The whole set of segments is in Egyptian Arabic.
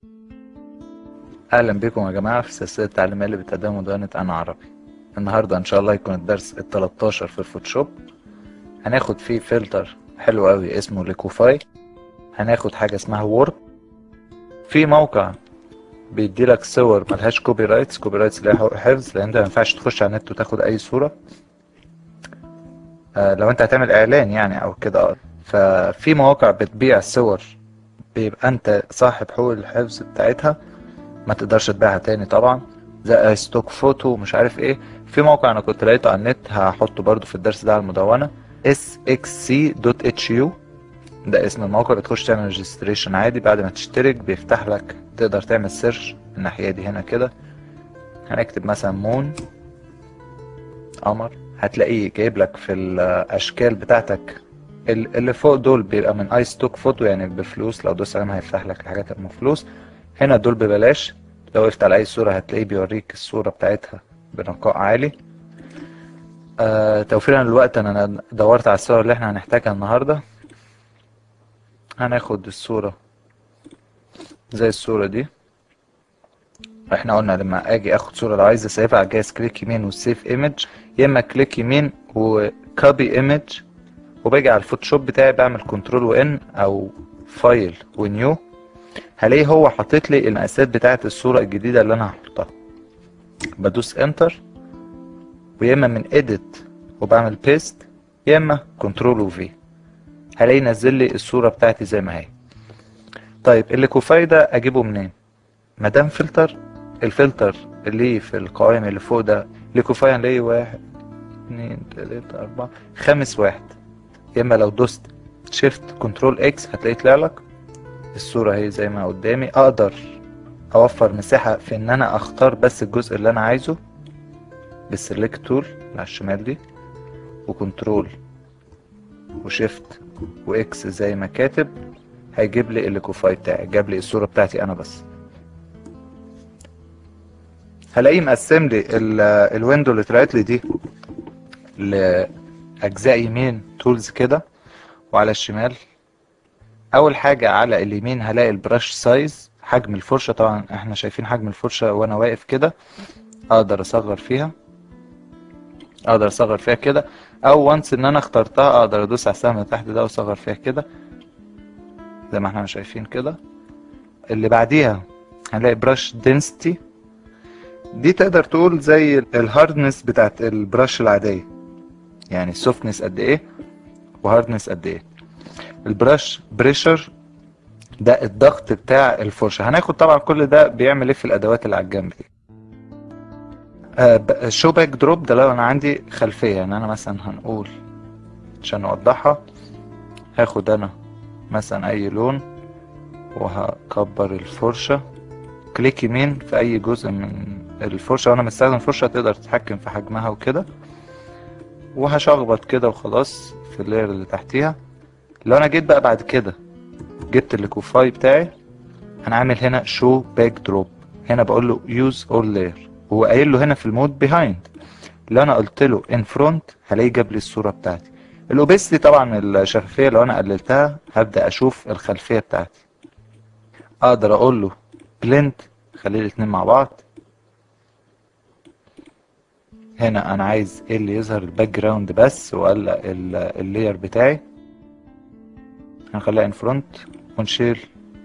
اهلا بكم يا جماعه في سلسله التعليميه اللي بتقدمها مدونه انا عربي النهارده ان شاء الله يكون الدرس ال 13 في الفوتوشوب هناخد فيه فلتر حلو قوي اسمه ليكوفاي هناخد حاجه اسمها وورد في موقع بيدي لك صور ملهاش كوبي رايتس كوبي رايتس اللي هي حفظ لان انت ما ينفعش تخش على النت وتاخد اي صوره آه لو انت هتعمل اعلان يعني او كده اه ففي مواقع بتبيع صور بيبقى انت صاحب حقوق الحفظ بتاعتها ما تقدرش تبيعها تاني طبعا زي ستوك فوتو مش عارف ايه في موقع انا كنت لقيته على النت هحطه برضو في الدرس ده على المدونة sxc.hu ده اسم الموقع بتخش تعمل ريجستريشن عادي بعد ما تشترك بيفتح لك تقدر تعمل سيرش الناحية دي هنا كده هنكتب مثلا مون قمر هتلاقيه جايب لك في الاشكال بتاعتك ال- اللي فوق دول بيبقى من اي ستوك فوتو يعني بفلوس لو دوست عليهم هيفتح لك الحاجات اللي بفلوس هنا دول ببلاش لو وقفت على اي صورة هتلاقيه بيوريك الصورة بتاعتها بنقاء عالي آه توفيرا للوقت انا دورت على الصور اللي احنا هنحتاجها النهاردة هناخد الصورة زي الصورة دي احنا قلنا لما اجي اخد صورة لو عايز اسيفها على الجهاز كليك يمين وسيف ايمج يا اما كليك يمين وكوبي ايمج وباجي على الفوتوشوب بتاعي بعمل كنترول وان او فايل ونيو هلاقيه هو حاطط لي المقاسات بتاعه الصوره الجديده اللي انا هحطها بدوس انتر ويا اما من اديت وبعمل بيست يا اما كنترول وفي هلاقيه نزل لي الصوره بتاعتي زي ما هي طيب الليكوفاي ده اجيبه منين مادام فلتر الفلتر اللي في القوائم اللي فوق ده ليكوفاي هنلاقي واحد اتنين تلاتة أربعة خامس واحد يا اما لو دوست شيفت كنترول اكس هتلاقيه طلع لك الصورة هي زي ما قدامي اقدر اوفر مساحة في ان انا اختار بس الجزء اللي انا عايزه بالسلكت تول على الشمال دي وكنترول وشيفت واكس زي ما كاتب هيجيب لي الليكوفاي بتاعي جاب لي الصورة بتاعتي انا بس هلاقيه مقسم لي ال- الويندو اللي طلعت لي دي لاجزاء يمين تولز كده وعلى الشمال اول حاجه على اليمين هلاقي البراش سايز حجم الفرشه طبعا احنا شايفين حجم الفرشه وانا واقف كده اقدر اصغر فيها اقدر اصغر فيها كده او وانس ان انا اخترتها اقدر ادوس على السهم اللي تحت ده واصغر فيها كده زي ما احنا شايفين كده اللي بعديها هنلاقي براش دنسيتي دي تقدر تقول زي الهاردنس بتاعت البراش العاديه يعني السوفتنس قد ايه وهاردنس قد ايه البراش بريشر ده الضغط بتاع الفرشة هناخد طبعا كل ده بيعمل ايه في الادوات اللي على الجنب دي آه شو باك دروب ده لو انا عندي خلفية يعني انا مثلا هنقول عشان نوضحها هاخد انا مثلا اي لون وهكبر الفرشة كليك يمين في اي جزء من الفرشة وانا مستخدم فرشة تقدر تتحكم في حجمها وكده وهشخبط كده وخلاص في اللير اللي تحتيها لو انا جيت بقى بعد كده جبت الليكوفاي بتاعي انا عامل هنا شو باك دروب هنا بقول له يوز اول لاير هو قايل له هنا في المود بيهايند لو انا قلت له ان فرونت هلاقيه جاب لي الصوره بتاعتي الاوبستي طبعا الشفافيه لو انا قللتها هبدا اشوف الخلفيه بتاعتي اقدر اقول له بلند خلي الاتنين مع بعض هنا انا عايز ايه اللي يظهر الباك جراوند بس ولا اللاير بتاعي هنخليها ان فرونت ونشيل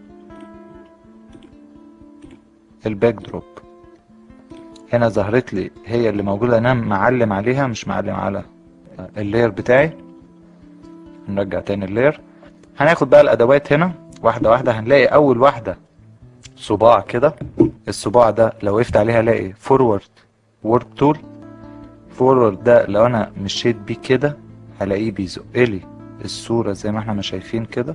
الباك دروب هنا ظهرت لي هي اللي موجودة انا معلم عليها مش معلم على اللاير بتاعي نرجع تاني اللاير هناخد بقى الادوات هنا واحدة واحدة هنلاقي اول واحدة صباع كده الصباع ده لو وقفت عليها الاقي فورورد وورد تول فورورد ده لو انا مشيت بيه كده هلاقيه بيزق لي الصورة زي ما احنا ما شايفين كده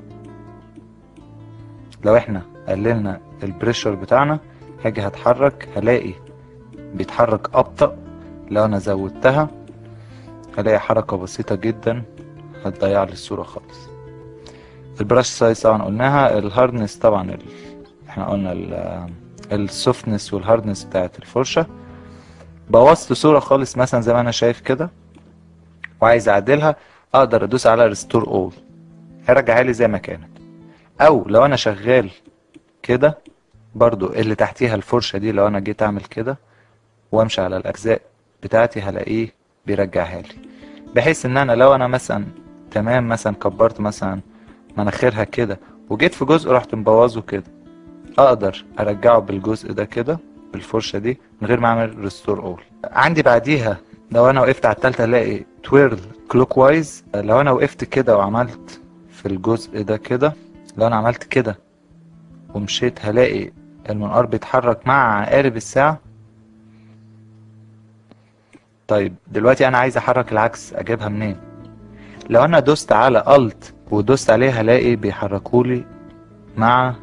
لو احنا قللنا البريشر بتاعنا هاجي هتحرك هلاقي بيتحرك ابطأ لو انا زودتها هلاقي حركة بسيطة جدا هتضيع لي الصورة خالص البراش سايز طبعا قلناها الهاردنس طبعا ال... احنا قلنا ال... السوفتنس والهاردنس بتاعت الفرشة بوظت صورة خالص مثلا زي ما انا شايف كده وعايز اعدلها اقدر ادوس على ريستور اول هيرجعها لي زي ما كانت او لو انا شغال كده برضو اللي تحتيها الفرشة دي لو انا جيت اعمل كده وامشي على الاجزاء بتاعتي هلاقيه بيرجعها لي بحيث ان انا لو انا مثلا تمام مثلا كبرت مثلا مناخيرها كده وجيت في جزء رحت مبوظه كده اقدر ارجعه بالجزء ده كده بالفرشة دي من غير ما اعمل ريستور اول عندي بعديها لو انا وقفت على التالتة الاقي تويرل كلوك وايز لو انا وقفت كده وعملت في الجزء ده كده لو انا عملت كده ومشيت هلاقي المنقار بيتحرك مع عقارب الساعة طيب دلوقتي انا عايز احرك العكس اجيبها منين لو انا دوست على الت ودوست عليه هلاقي بيحركولي مع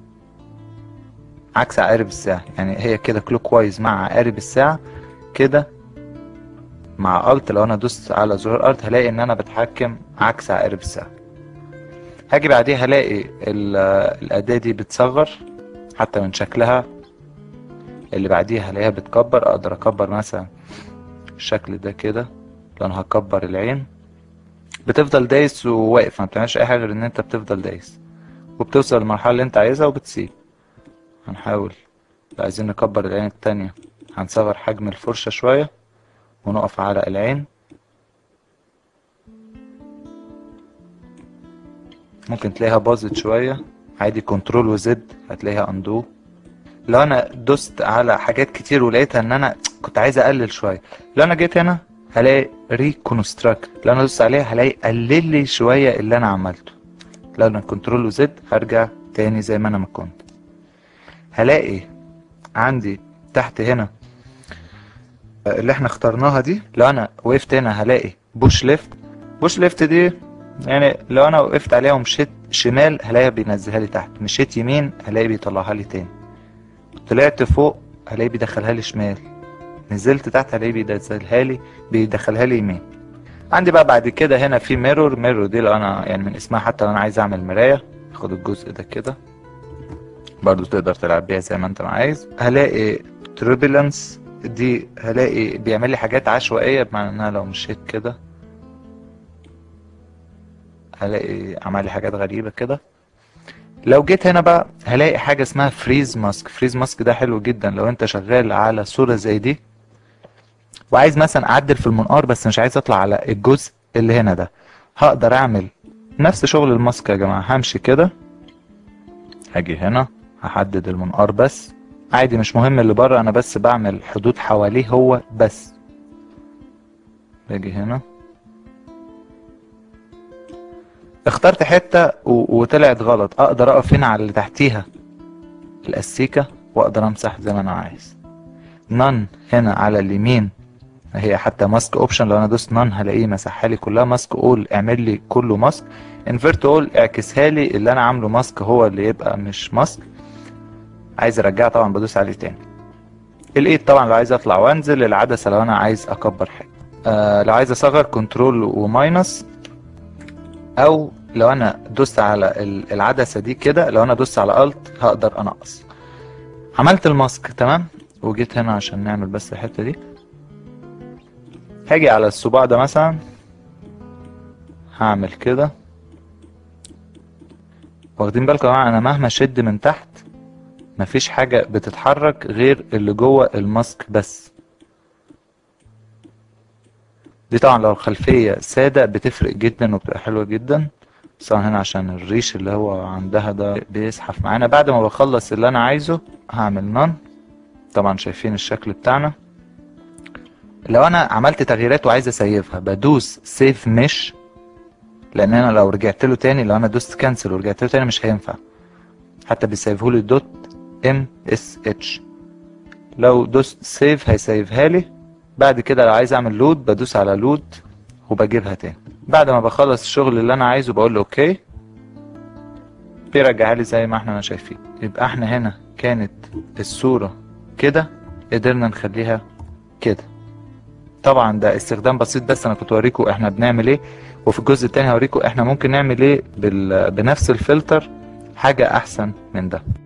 عكس عقارب الساعة يعني هي كده كلوك وايز مع عقارب الساعة كده مع الت لو انا دوست على زرار الت هلاقي ان انا بتحكم عكس عقارب الساعة هاجي بعديها هلاقي ال- الأداة دي بتصغر حتى من شكلها اللي بعديها هلاقيها بتكبر اقدر اكبر مثلا الشكل ده كده لو انا هكبر العين بتفضل دايس وواقف ما بتعملش اي حاجه غير ان انت بتفضل دايس وبتوصل للمرحله اللي انت عايزها وبتسيب هنحاول لو عايزين نكبر العين التانية هنصغر حجم الفرشة شوية ونقف على العين ممكن تلاقيها باظت شوية عادي كنترول وزد هتلاقيها اندو لو انا دوست على حاجات كتير ولقيتها ان انا كنت عايز اقلل شوية لو انا جيت هنا هلاقي ريكونستراكت لو انا دوست عليها هلاقي قلل لي شوية اللي انا عملته لو انا كنترول وزد هرجع تاني زي ما انا ما كنت هلاقي عندي تحت هنا اللي احنا اخترناها دي لو انا وقفت هنا هلاقي بوش ليفت بوش ليفت دي يعني لو انا وقفت عليها ومشيت شمال هلاقيها بينزلها لي تحت مشيت يمين هلاقي بيطلعها لي تاني طلعت فوق هلاقي بيدخلها لي شمال نزلت تحت هلاقي بينزلها لي بيدخلها لي يمين عندي بقى بعد كده هنا في ميرور ميرور دي لو انا يعني من اسمها حتى لو انا عايز اعمل مراية اخد الجزء ده كده برضو تقدر تلعب بيها زي ما انت ما عايز هلاقي تربلنس دي هلاقي بيعمل لي حاجات عشوائية بمعنى ان انا لو مشيت كده هلاقي عمل لي حاجات غريبة كده لو جيت هنا بقى هلاقي حاجة اسمها فريز ماسك فريز ماسك ده حلو جدا لو انت شغال على صورة زي دي وعايز مثلا اعدل في المنقار بس مش عايز اطلع على الجزء اللي هنا ده هقدر اعمل نفس شغل الماسك يا جماعة همشي كده هاجي هنا هحدد المنقار بس عادي مش مهم اللي بره انا بس بعمل حدود حواليه هو بس باجي هنا اخترت حتة و- وطلعت غلط اقدر اقف هنا على اللي تحتيها الاستيكة واقدر امسح زي ما انا عايز نان هنا على اليمين هي حتى ماسك اوبشن لو انا دوست نان هلاقيه مسحها لي كلها ماسك اول اعمل لي كله ماسك انفرت اول اعكسها لي اللي انا عامله ماسك هو اللي يبقى مش ماسك عايز ارجعها طبعا بدوس عليه تاني الايد طبعا لو عايز اطلع وانزل العدسة لو انا عايز اكبر حاجة آه لو عايز اصغر كنترول وماينس او لو انا دوست على ال- العدسة دي كده لو انا دوست على الت هقدر انقص عملت الماسك تمام وجيت هنا عشان نعمل بس الحتة دي هاجي على الصباع ده مثلا هعمل كده واخدين بالكم يا جماعه انا مهما شد من تحت مفيش حاجة بتتحرك غير اللي جوه الماسك بس دي طبعا لو الخلفية سادة بتفرق جدا وبتبقى حلوة جدا بس طبعا هنا عشان الريش اللي هو عندها ده بيزحف معانا بعد ما بخلص اللي انا عايزه هعمل نون طبعا شايفين الشكل بتاعنا لو انا عملت تغييرات وعايز اسيفها بدوس سيف مش لان انا لو رجعت له تاني لو انا دوست كانسل ورجعت له تاني مش هينفع حتى بيسيفه لي دوت ام اس اتش لو دوست سيف هيسيفها لي بعد كده لو عايز اعمل لود بدوس على لود وبجيبها تاني بعد ما بخلص الشغل اللي انا عايزه بقول له اوكي بيرجعها لي زي ما احنا شايفين يبقى احنا هنا كانت الصورة كده قدرنا نخليها كده طبعا ده استخدام بسيط بس انا كنت اوريكم احنا بنعمل ايه وفي الجزء التاني هوريكم احنا ممكن نعمل ايه بال... بنفس الفلتر حاجة احسن من ده